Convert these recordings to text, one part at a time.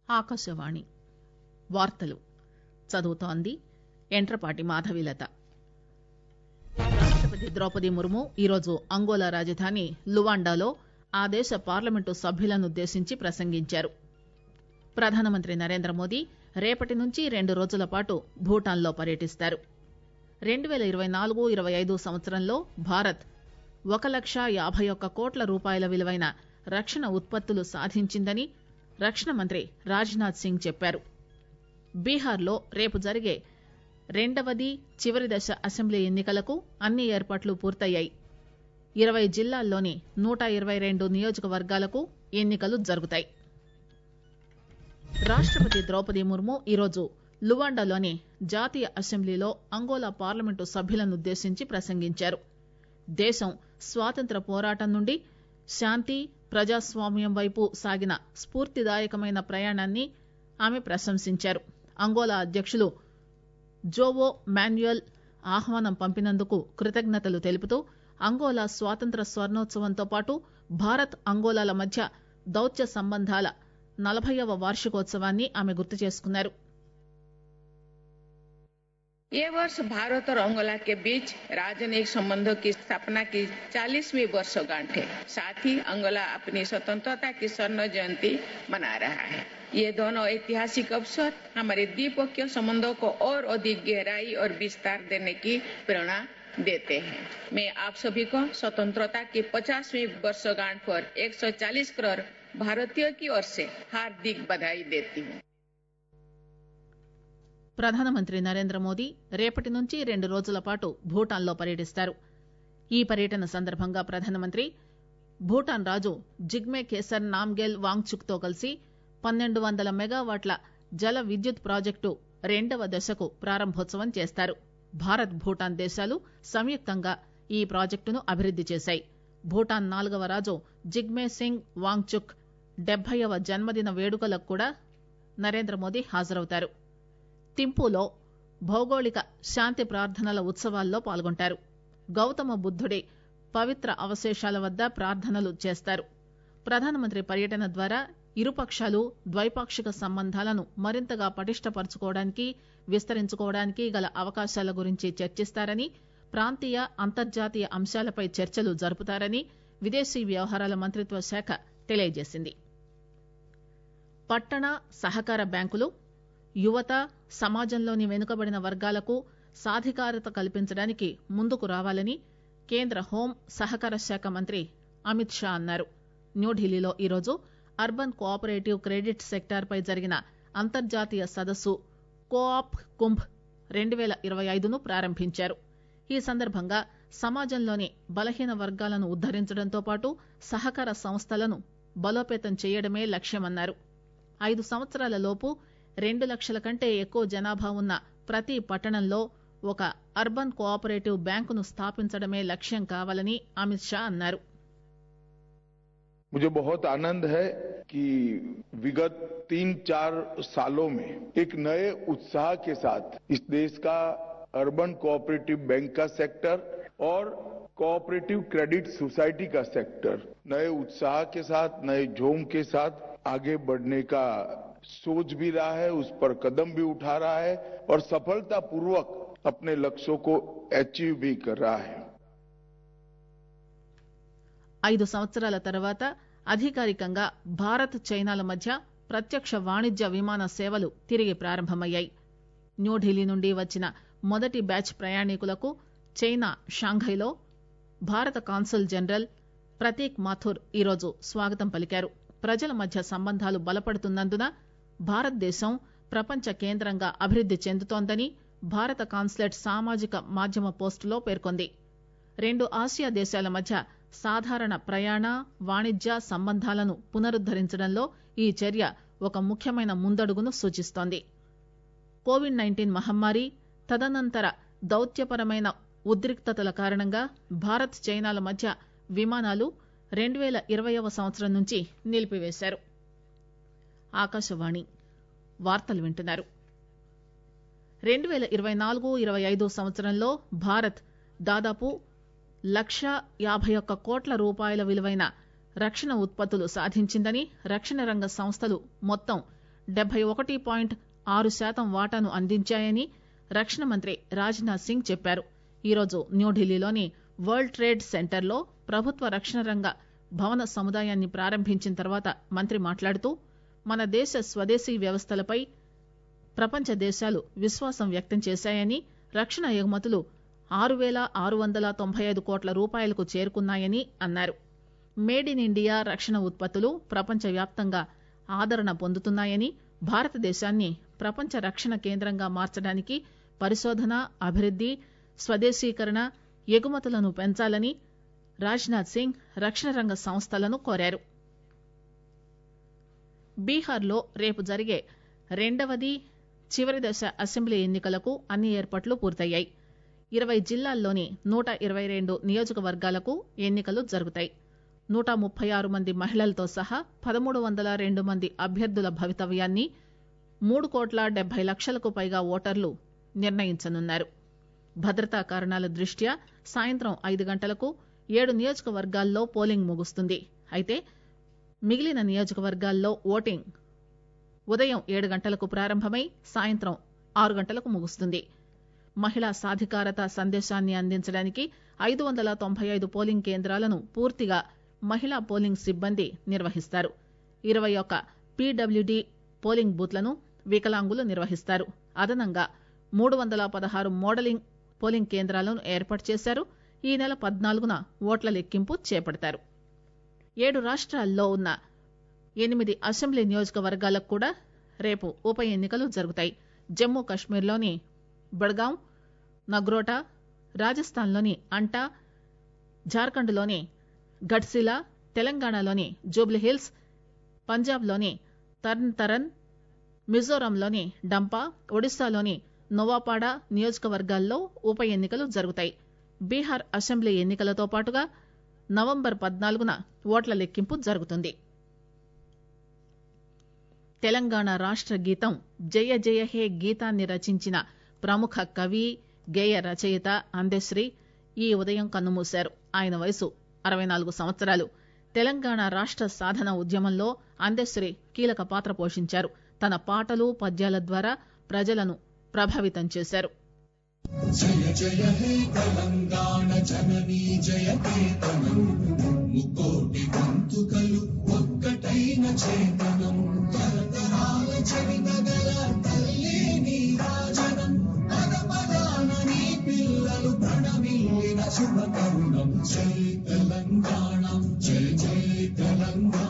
ఆకాశవాణి వార్తలు చదువుతోంది ఎంట్రపాటి మాధవీలత రాష్టపతి ద్రౌపది ముర్ము ఈరోజు అంగోలా రాజధాని లువాండాలో ఆ దేశ పార్లమెంటు సభ్యులనుద్దేశించి ప్రసంగించారు ప్రధానమంత్రి నరేంద్రమోదీ రేపటి నుంచి రెండు రోజుల పాటు భూటాన్లో పర్యటిస్తారు రెండు పేల ఇరవై నాలుగు ఇరవై ఐదు సంవత్సరంలో భారత్ ఒక లక్ష యాబై ఒక్క కోట్ల రూపాయల విలువైన రక్షణ ఉత్పత్తులు సాధించిందని రక్షణ మంత్రి రాజ్ నాథ్ సింగ్ చెప్పారు బీహార్లో రేపు జరిగే రెండవది చివరి దశ అసెంబ్లీ ఎన్ని కలకు అన్ని ఏర్పాట్లు పూర్తయ్యాయి ఇరవై జిల్లాల్లోని నూట ఇరవై రెండు నియోజకవర్గాలకు ఎన్ని కలు జరుగుతాయి రాష్టపతి ద్రౌపది ముర్ము ఈరోజు లువాండాలోని జాతీయ అసెంబ్లీలో అంగోలా పార్లమెంటు సభ్యులనుద్దేశించి ప్రసంగించారు దేశం స్వాతంత్ర పోరాటం నుండి శాంతి ప్రజాస్వామ్యం వైపు సాగిన స్ఫూర్తిదాయకమైన ప్రయాణాన్ని ఆమె ప్రశంసించారు అంగోలా అధ్యకులు జోవో మాన్యుయల్ ఆహ్వానం పంపినందుకు కృతజ్ఞతలు తెలుపుతూ అంగోలా స్వాతంత్ర స్వర్ణోత్సవంతో పాటు భారత్ అంగోలాల మధ్య దౌత్య సంబంధాల నలభైవ వార్షికోత్సవాన్ని ఆమె గుర్తు చేసుకున్నారు ये वर्ष भारत और अंगोला के बीच राजनयिक संबंधों की स्थापना की 40वीं वर्षगांठ है साथ ही अंगोला अपनी स्वतंत्रता की स्वर्ण जयंती मना रहा है ये दोनों ऐतिहासिक अवसर हमारे द्विपक्षीय संबंधों को और अधिक गहराई और विस्तार देने की प्रेरणा देते हैं मैं आप सभी को स्वतंत्रता की 50वीं वर्षगांठ पर 140 करोड़ भारतीयों की ओर से हार्दिक बधाई देती हूँ ప్రధానమంత్రి నరేంద్ర మోదీ రేపటి నుంచి రెండు రోజుల పాటు భూటాన్లో పర్యటిస్తారు ఈ పర్యటన సందర్భంగా ప్రధానమంత్రి భూటాన్ రాజు జిగ్మే కేసర్ నామ్గేల్ వాంగ్చుక్ తో కలిసి పన్నెండు వందల మెగావాట్ల జల విద్యుత్ ప్రాజెక్టు రెండవ దశకు ప్రారంభోత్సవం చేస్తారు భారత్ భూటాన్ దేశాలు సంయుక్తంగా ఈ ప్రాజెక్టును అభివృద్ది చేశాయి భూటాన్ నాలుగవ రాజు జిగ్మే సింగ్ వాంగ్చుక్ డెబ్బైవ జన్మదిన వేడుకలకు కూడా నరేంద్ర మోదీ హాజరవుతారు తింపూలో భౌగోళిక శాంతి ప్రార్థనల ఉత్సవాల్లో పాల్గొంటారు గౌతమ బుద్దుడి పవిత్ర అవశేషాల వద్ద ప్రార్థనలు చేస్తారు ప్రధానమంత్రి పర్యటన ద్వారా ఇరుపక్షాలు ద్వైపాక్షిక సంబంధాలను మరింతగా పటిష్టపరచుకోవడానికి విస్తరించుకోవడానికి గల అవకాశాల గురించి చర్చిస్తారని ప్రాంతీయ అంతర్జాతీయ అంశాలపై చర్చలు జరుపుతారని విదేశీ వ్యవహారాల మంత్రిత్వ శాఖ తెలియజేసింది పట్టణ సహకార బ్యాంకులు యువత సమాజంలోని వెనుకబడిన వర్గాలకు సాధికారత కల్పించడానికి ముందుకు రావాలని కేంద్ర హోం సహకార శాఖ మంత్రి అమిత్ షా అన్నారు న్యూఢిల్లీలో ఈరోజు అర్బన్ కోఆపరేటివ్ క్రెడిట్ సెక్టార్ పై జరిగిన అంతర్జాతీయ సదస్సు కోఆప్ కుంభ్ రెండు పేల ఇరవై ఐదును ప్రారంభించారు ఈ సందర్భంగా సమాజంలోని బలహీన వర్గాలను ఉద్దరించడంతో పాటు సహకార సంస్థలను బలోపేతం చేయడమే లక్ష్యమన్నారు ఐదు సంవత్సరాల లోపు రెండు లక్షల కంటే ఎక్కువ జనాభా ఉన్న ప్రతి పట్టణంలో ఒక అర్బన్ కోఆపరేటివ్ బ్యాంకును స్థాపించడమే లక్ష్యం కావాలని అమిత్ షా అన్నారు मुझे बहुत आनंद है कि विगत तीन चार सालों में एक नए उत्साह के साथ इस देश का अर्बन कोऑपरेटिव बैंक का सेक्टर और कोऑपरेटिव क्रेडिट सोसाइटी का सेक्टर नए उत्साह के साथ नए जोम के साथ आगे बढ़ने का सोच भी रहा है उस पर कदम भी उठा रहा है और सफलतापूर्वक अपने लक्ष्यों को अचीव भी कर रहा है ఐదు సంవత్సరాల తర్వాత అధికారికంగా భారత్ చైనాల మధ్య ప్రత్యక్ష వాణిజ్య విమాన సేవలు తిరిగి ప్రారంభమయ్యాయి న్యూఢిల్లీ నుండి వచ్చిన మొదటి బ్యాచ్ ప్రయాణికులకు చైనా షాంఘైలో భారత కాన్సుల్ జనరల్ ప్రతీక్ మాథుర్ ఈరోజు స్వాగతం పలికారు ప్రజల మధ్య సంబంధాలు బలపడుతున్నందున భారతదేశం ప్రపంచ కేంద్రంగా అభివృద్ది చెందుతోందని భారత కాన్సులేట్ సామాజిక మాధ్యమ పోస్టులో పేర్కొంది రెండు ఆసియా దేశాల మధ్య సాధారణ ప్రయాణ వాణిజ్య సంబంధాలను పునరుద్దరించడంలో ఈ చర్య ఒక ముఖ్యమైన ముందడుగును సూచిస్తోంది కోవిడ్ నైన్టీన్ మహమ్మారి తదనంతర దౌత్యపరమైన ఉద్రిక్తతల కారణంగా భారత్ చైనాల మధ్య విమానాలు రెండు పేల ఇరవైవ సంవత్సరం నుంచి నిలిపివేశారు ఆకాశవాణి వార్తలు వింటున్నారు రెండు పేల ఇరవై నాలుగు ఇరవై ఐదు సంవత్సరంలో భారత్ దాదాపు లక్ష యాభై ఒక్క కోట్ల రూపాయల విలువైన రక్షణ ఉత్పత్తులు సాధించిందని రక్షణ రంగ సంస్థలు మొత్తం డెబ్బై ఒకటి పాయింట్ ఆరు శాతం వాటాను అందించాయని రక్షణ మంత్రి రాజ్నాథ్ సింగ్ చెప్పారు ఈరోజు న్యూఢిల్లీలోని వరల్డ్ ట్రేడ్ సెంటర్లో ప్రభుత్వ రక్షణ రంగ భవన సముదాయాన్ని ప్రారంభించిన తర్వాత మంత్రి మాట్లాడుతూ మన దేశ స్వదేశీ వ్యవస్థలపై ప్రపంచ దేశాలు విశ్వాసం వ్యక్తం చేశాయని రక్షణ ఎగుమతులు ఆరు పేల ఆరు వందల తొంభై ఐదు కోట్ల రూపాయలకు చేరుకున్నాయని అన్నారు మేడ్ ఇన్ ఇండియా రక్షణ ఉత్పత్తులు ప్రపంచవ్యాప్తంగా ఆదరణ పొందుతున్నాయని భారతదేశాన్ని ప్రపంచ రక్షణ కేంద్రంగా మార్చడానికి పరిశోధన అభివృద్ది స్వదేశీకరణ ఎగుమతులను పెంచాలని రాజ్నాథ్ సింగ్ రక్షణ రంగ సంస్థలను కోరారు బీహార్లో రేపు జరిగే రెండవది చివరి దశ అసెంబ్లీ ఎన్నికలకు అన్ని ఏర్పాట్లు పూర్తయ్యాయి ఇరవై జిల్లాల్లోని నూట ఇరవై రెండు నియోజకవర్గాలకు ఎన్నికలు జరుగుతాయి నూట ముప్పై ఆరు మంది మహిళలతో సహా పదమూడు వందల రెండు మంది అభ్యర్థుల భవితవ్యాన్ని మూడు కోట్ల డెబ్బై లక్షలకు పైగా ఓటర్లు నిర్ణయించనున్నారు భద్రతా కారణాల దృష్ట్యా సాయంత్రం ఐదు గంటలకు ఏడు నియోజకవర్గాల్లో పోలింగ్ ముగుస్తుంది అయితే మిగిలిన నియోజకవర్గాల్లో ఓటింగ్ ఉదయం ఏడు గంటలకు ప్రారంభమై సాయంత్రం ఆరు గంటలకు ముగుస్తుంది మహిళా సాధికారత సందేశాన్ని అందించడానికి ఐదు వందల తొంభై ఐదు పోలింగ్ కేంద్రాలను పూర్తిగా మహిళా పోలింగ్ సిబ్బంది నిర్వహిస్తారు ఇరవై ఒక్క పీడబ్ల్యూడీ పోలింగ్ బూత్లను వికలాంగులు నిర్వహిస్తారు అదనంగా మూడు వందల పదహారు మోడలింగ్ పోలింగ్ కేంద్రాలను ఏర్పాటు చేశారు ఈ నెల పద్నాలుగున ఓట్ల లెక్కింపు చేపడతారు ఏడు రాష్ట్రాల్లో ఉన్న ఎనిమిది అసెంబ్లీ నియోజకవర్గాలకు కూడా రేపు ఉప ఎన్నికలు జరుగుతాయి జమ్మూ కశ్మీర్లోని బడ్గాం నగ్రోటా రాజస్థాన్లోని అంటా జార్ఖండ్లోని గడ్సిలా తెలంగాణలోని జూబ్లీహిల్స్ పంజాబ్లోని తర్న్ తరన్ మిజోరంలోని డంపా ఒడిశాలోని నోవాపాడ నియోజకవర్గాల్లో ఉప ఎన్నికలు జరుగుతాయి బీహార్ అసెంబ్లీ ఎన్నికలతో పాటుగా నవంబర్ పద్నాలుగున ఓట్ల లెక్కింపు జరుగుతుంది తెలంగాణ రాష్ట గీతం జయ జయ హే గీతాన్ని రచించిన ప్రముఖ కవి గేయ రచయిత అందశ్రీ ఈ ఉదయం కన్నుమూశారు ఆయన వయసు అరవై నాలుగు సంవత్సరాలు తెలంగాణ రాష్ట సాధన ఉద్యమంలో అందశ్రీ కీలక పాత్ర పోషించారు తన పాటలు పద్యాల ద్వారా ప్రజలను ప్రభావితం చేశారు జయ జయ హే తెలంగాణ జననీ జయ కేతనం ముకోటి గొంతుకలు ఒక్కటైన చేతనం తరతరాల చరిత గల తల్లి నీ రాజనం పద పదాన నీ పిల్లలు ప్రణమిల్లిన శుభ తరుణం జై తెలంగాణ జై జై తెలంగాణ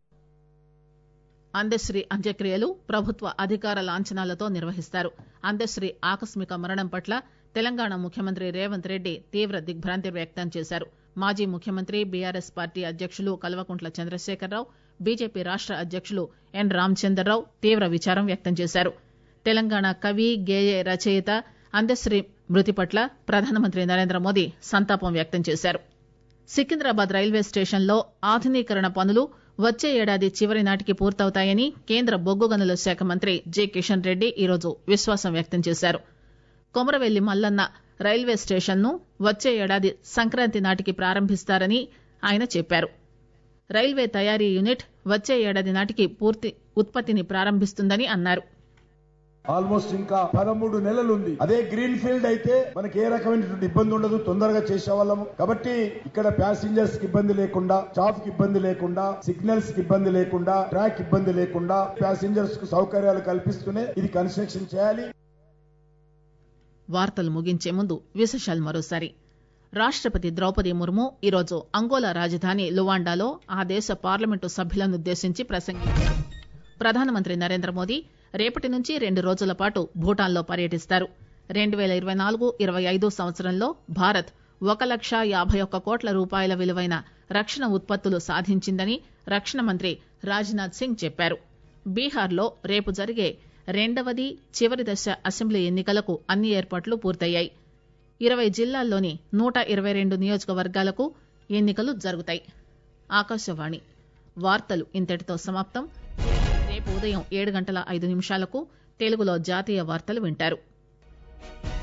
అందశ్రీ అంత్యక్రియలు ప్రభుత్వ అధికార లాంఛనాలతో నిర్వహిస్తారు అందశ్రీ ఆకస్మిక మరణం పట్ల తెలంగాణ ముఖ్యమంత్రి రేవంత్ రెడ్డి తీవ్ర దిగ్భ్రాంతి వ్యక్తం చేశారు మాజీ ముఖ్యమంత్రి బీఆర్ఎస్ పార్టీ అధ్యక్షులు కల్వకుంట్ల చంద్రశేఖరరావు బీజేపీ రాష్ట అధ్యక్షులు ఎన్ రామచంద్రరావు తీవ్ర విచారం వ్యక్తం చేశారు తెలంగాణ కవి గేయ రచయిత అందశ్రీ మృతి పట్ల ప్రధానమంత్రి నరేంద్ర మోదీ సంతాపం వ్యక్తం చేశారు సికింద్రాబాద్ రైల్వే స్టేషన్లో ఆధునీకరణ పనులు వచ్చే ఏడాది చివరి నాటికి పూర్తవుతాయని కేంద్ర బొగ్గు గనుల శాఖ మంత్రి జి కిషన్ రెడ్డి ఈరోజు విశ్వాసం వ్యక్తం చేశారు కొమరవెల్లి మల్లన్న రైల్వే స్టేషన్ ను వచ్చే ఏడాది సంక్రాంతి నాటికి ప్రారంభిస్తారని ఆయన చెప్పారు రైల్వే తయారీ యూనిట్ వచ్చే ఏడాది నాటికి పూర్తి ఉత్పత్తిని ప్రారంభిస్తుందని అన్నారు ఆల్మోస్ట్ ఇంకా పదమూడు నెలలు ఉంది అదే గ్రీన్ ఫీల్డ్ అయితే మనకి ఏ రకమైనటువంటి ఇబ్బంది ఉండదు తొందరగా చేసేవాళ్ళము కాబట్టి ఇక్కడ ప్యాసింజర్స్ కి ఇబ్బంది లేకుండా స్టాఫ్ కి ఇబ్బంది లేకుండా సిగ్నల్స్ కి ఇబ్బంది లేకుండా ట్రాక్ ఇబ్బంది లేకుండా ప్యాసింజర్స్ కు సౌకర్యాలు కల్పిస్తూనే ఇది కన్స్ట్రక్షన్ చేయాలి వార్తలు ముగించే ముందు విశేషాలు మరోసారి రాష్టపతి ద్రౌపది ముర్ము ఈరోజు అంగోలా రాజధాని లువాండాలో ఆ దేశ పార్లమెంటు సభ్యులనుద్దేశించి ప్రసంగించారు ప్రధానమంత్రి నరేంద్ర మోదీ రేపటి నుంచి రెండు రోజుల పాటు భూటాన్లో పర్యటిస్తారు రెండు పేల ఇరవై నాలుగు ఇరవై ఐదు సంవత్సరంలో భారత్ ఒక లక్ష యాభై ఒక్క కోట్ల రూపాయల విలువైన రక్షణ ఉత్పత్తులు సాధించిందని రక్షణ మంత్రి రాజ్నాథ్ సింగ్ చెప్పారు బీహార్లో రేపు జరిగే రెండవది చివరి దశ అసెంబ్లీ ఎన్నికలకు అన్ని ఏర్పాట్లు పూర్తయ్యాయి ఇరవై జిల్లాల్లోని నూట ఇరవై రెండు నియోజకవర్గాలకు ఎన్నికలు జరుగుతాయి ఆకాశవాణి వార్తలు ఇంతటితో సమాప్తం రేపు ఉదయం ఏడు గంటల ఐదు నిమిషాలకు తెలుగులో జాతీయ వార్తలు వింటారు